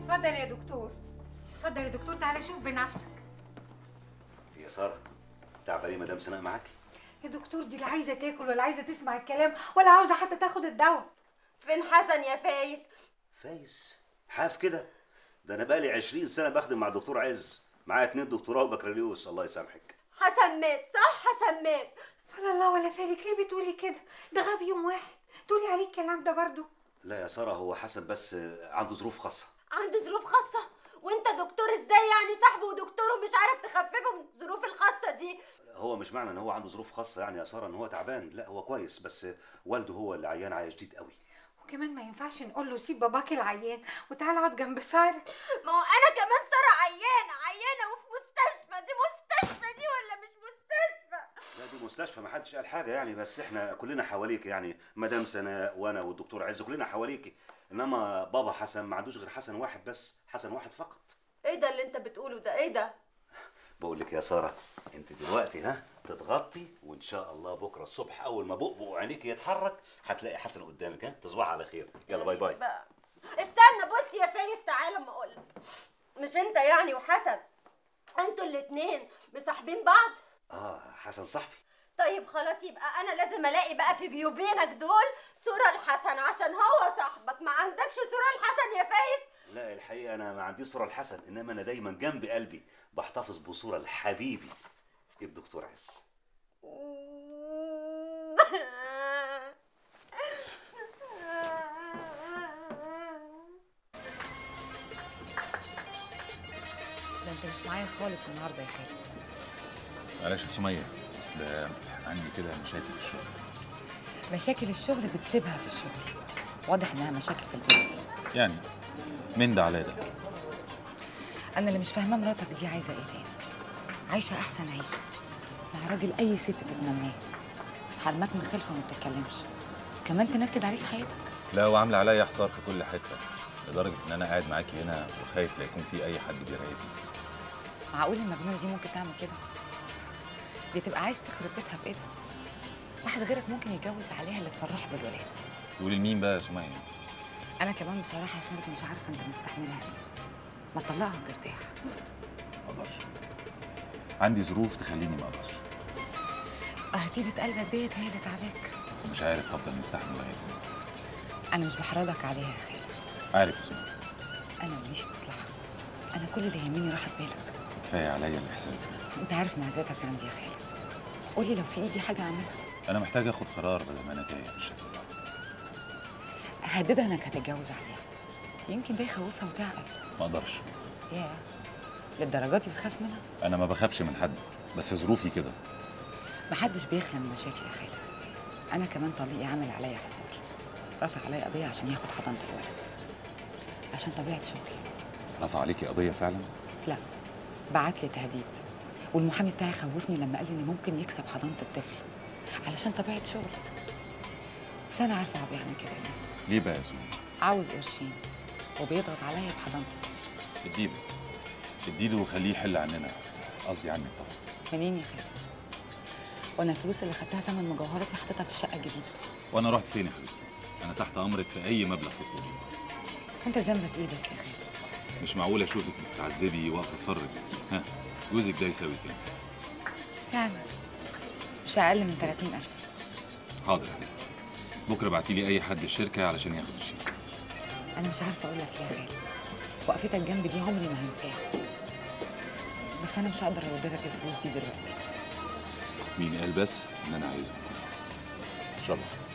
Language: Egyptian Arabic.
اتفضل يا دكتور اتفضل يا دكتور تعالى شوف بنفسك يا ساره تعبانه مدام سناء معاكي يا دكتور دي لا عايزه تاكل ولا عايزه تسمع الكلام ولا عاوزه حتى تاخد الدواء فين حسن يا فايز فايز حاف كده ده انا بقالي 20 سنه بخدم مع دكتور عز معايا اتنين دكتوراه وبكالوريوس الله يسامحك حسن مات صح حسن مات فلا الله ولا فالك ليه بتقولي كده ده غاب يوم واحد تقولي عليه الكلام ده برضو لا يا ساره هو حسن بس عنده ظروف خاصه عنده ظروف خاصة وانت دكتور ازاي يعني صاحبه ودكتور ومش عارف تخففه من الظروف الخاصة دي هو مش معنى ان هو عنده ظروف خاصه يعني يا ساره ان هو تعبان لا هو كويس بس والده هو اللي عيان عيا شديد قوي وكمان ما ينفعش نقول له سيب باباك العيان وتعالى اقعد جنب ساره ما هو انا كمان سارة عيانة عيانة وفي مستشفى دي مستشفى دي ولا مش مستشفى لا دي مستشفى ما حدش قال حاجه يعني بس احنا كلنا حواليك يعني مدام سناء وانا والدكتور عز كلنا حواليكي انما بابا حسن ما عندوش غير حسن واحد بس حسن واحد فقط ايه ده اللي انت بتقوله ده ايه ده بقول لك يا ساره انت دلوقتي ها تتغطي وان شاء الله بكره الصبح اول ما بقبق عينيك يتحرك هتلاقي حسن قدامك ها تصبح على خير يلا باي باي بقى. استنى بص يا فايز تعالى اما اقولك مش انت يعني وحسن انتوا الاتنين مصاحبين بعض اه حسن صاحبي طيب خلاص يبقى انا لازم الاقي بقى في جيوبينك دول صورة لحسن عشان هو صاحبك ما عندكش صورة لحسن يا فايز لا الحقيقه انا ما عنديش صوره لحسن انما انا دايما جنب قلبي بحتفظ بصوره لحبيبي الدكتور عز ده انت مش معايا خالص النهارده يا خالد معلش يا سمية اصل عندي كده مشاكل في الشغل مشاكل الشغل بتسيبها في الشغل واضح انها مشاكل في البيت يعني من ده على ده انا اللي مش فاهمه مراتك دي عايزه ايه تاني عايشه احسن عيشه مع راجل اي ست تتمناه حرمك من خلفه وما تتكلمش كمان تنكد عليك حياتك لا وعامله عليا حصار في كل حته لدرجه ان انا قاعد معاكي هنا وخايف لا يكون في اي حد بيراقبني معقول المجنونه دي ممكن تعمل كده دي تبقى عايز تخرب بيتها بايدها واحد غيرك ممكن يتجوز عليها اللي تفرحه بالولاد تقولي لمين بقى يا سمية انا كمان بصراحه يا خالد مش عارفه انت مستحملها ايه ما تطلقها وترتاح ما اقدرش عندي ظروف تخليني ما اقدرش اه طيبه قلبك ديت هي اللي تعباك مش عارف هفضل مستحمل لغايه امتى. انا مش بحرضك عليها يا خالد عارف يا سمية انا ماليش مصلحه انا كل اللي يهمني راحه بالك كفايه عليا الاحساس ده انت عارف معزتك عندي يا خالد قولي لو في ايدي حاجه اعملها انا محتاج اخد قرار بدل ما انا تايه بالشكل ده هددها انك هتتجوز عليها يمكن ده يخوفها وتعقل ما اقدرش ياه للدرجات دي بتخاف منها انا ما بخافش من حد بس ظروفي كده محدش بيخلى من مشاكل يا خالد انا كمان طليقي عامل عليا حصار رفع عليا قضيه عشان ياخد حضانه الولد عشان طبيعه شغلي رفع عليكي قضيه فعلا لا بعت لي تهديد والمحامي بتاعي خوفني لما قال لي ان ممكن يكسب حضانه الطفل علشان طبيعه شغلي بس انا عارفه هو بيعمل كده ليه ليه بقى يا سمية عاوز قرشين وبيضغط عليا بحضانه الطفل اديله اديله وخليه يحل عننا قصدي عنك طبعا منين يا خالد وانا الفلوس اللي خدتها تمن مجوهراتي حطيتها في الشقه الجديده وانا رحت فين يا حبيبتي انا تحت امرك في اي مبلغ تطلبيه انت ذنبك ايه بس يا خالد مش معقول اشوفك بتتعذبي واقفه اتفرج ها جوزك ده يساوي كام يعني مش اقل من 30000 حاضر يا حبيبتي بكره ابعتي لي اي حد الشركه علشان ياخد الشيك انا مش عارفه اقول لك ايه يا خالد وقفتك جنبي دي عمري ما هنساها بس انا مش هقدر ارد لك الفلوس دي دلوقتي مين قال بس ان انا عايزه اشربها